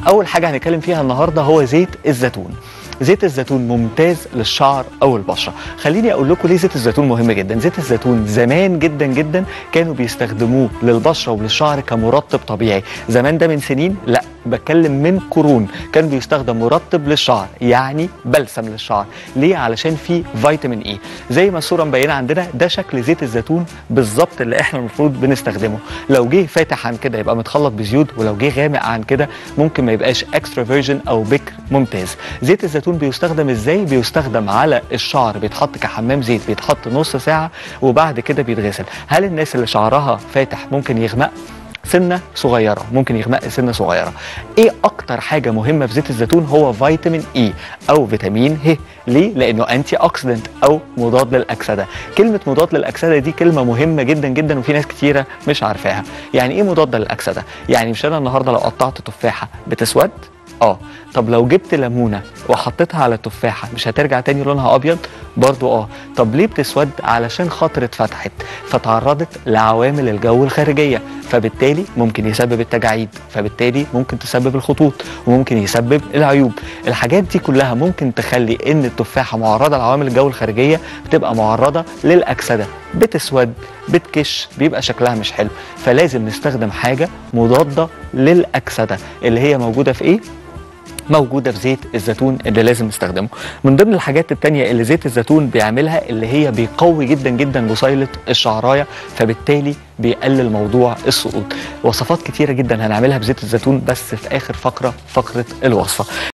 اول حاجه هنتكلم فيها النهارده هو زيت الزيتون زيت الزيتون ممتاز للشعر او البشره خليني اقول لكم ليه زيت الزيتون مهم جدا زيت الزيتون زمان جدا جدا كانوا بيستخدموه للبشره وللشعر كمرطب طبيعي زمان ده من سنين لا بتكلم من قرون كان بيستخدم مرطب للشعر يعني بلسم للشعر ليه علشان فيه فيتامين اي زي ما الصوره مبينه عندنا ده شكل زيت الزيتون بالظبط اللي احنا المفروض بنستخدمه لو جه فاتح عن كده يبقى متخلط بزيوت ولو جه غامق عن كده ممكن ما يبقاش اكسترا فيرجن او بكر ممتاز زيت الزيتون بيستخدم ازاي بيستخدم على الشعر بيتحط كحمام زيت بيتحط نص ساعه وبعد كده بيتغسل هل الناس اللي شعرها فاتح ممكن يغمق سنه صغيره ممكن يغمق سنه صغيره ايه اكتر حاجه مهمه في زيت الزيتون هو فيتامين اي او فيتامين ه ليه لانه انتي اوكسيدنت او مضاد للاكسده كلمه مضاد للاكسده دي كلمه مهمه جدا جدا وفي ناس كتيره مش عارفاها يعني ايه مضاد للاكسده يعني مش انا النهارده لو قطعت تفاحه بتسود اه طب لو جبت ليمونه وحطيتها على التفاحه مش هترجع تاني لونها ابيض برضو اه طب ليه بتسود علشان خاطر اتفتحت فتعرضت لعوامل الجو الخارجيه فبالتالي ممكن يسبب التجاعيد فبالتالي ممكن تسبب الخطوط وممكن يسبب العيوب الحاجات دي كلها ممكن تخلي ان التفاحه معرضه لعوامل الجو الخارجيه بتبقى معرضه للاكسده بتسود بتكش بيبقى شكلها مش حلو فلازم نستخدم حاجه مضاده للاكسده اللي هي موجوده في ايه موجوده في زيت الزيتون اللي لازم نستخدمه من ضمن الحاجات التانية اللي زيت الزيتون بيعملها اللي هي بيقوي جدا جدا بصيله الشعرايه فبالتالي بيقلل موضوع السقوط وصفات كتيره جدا هنعملها بزيت الزيتون بس في اخر فقره فقره الوصفه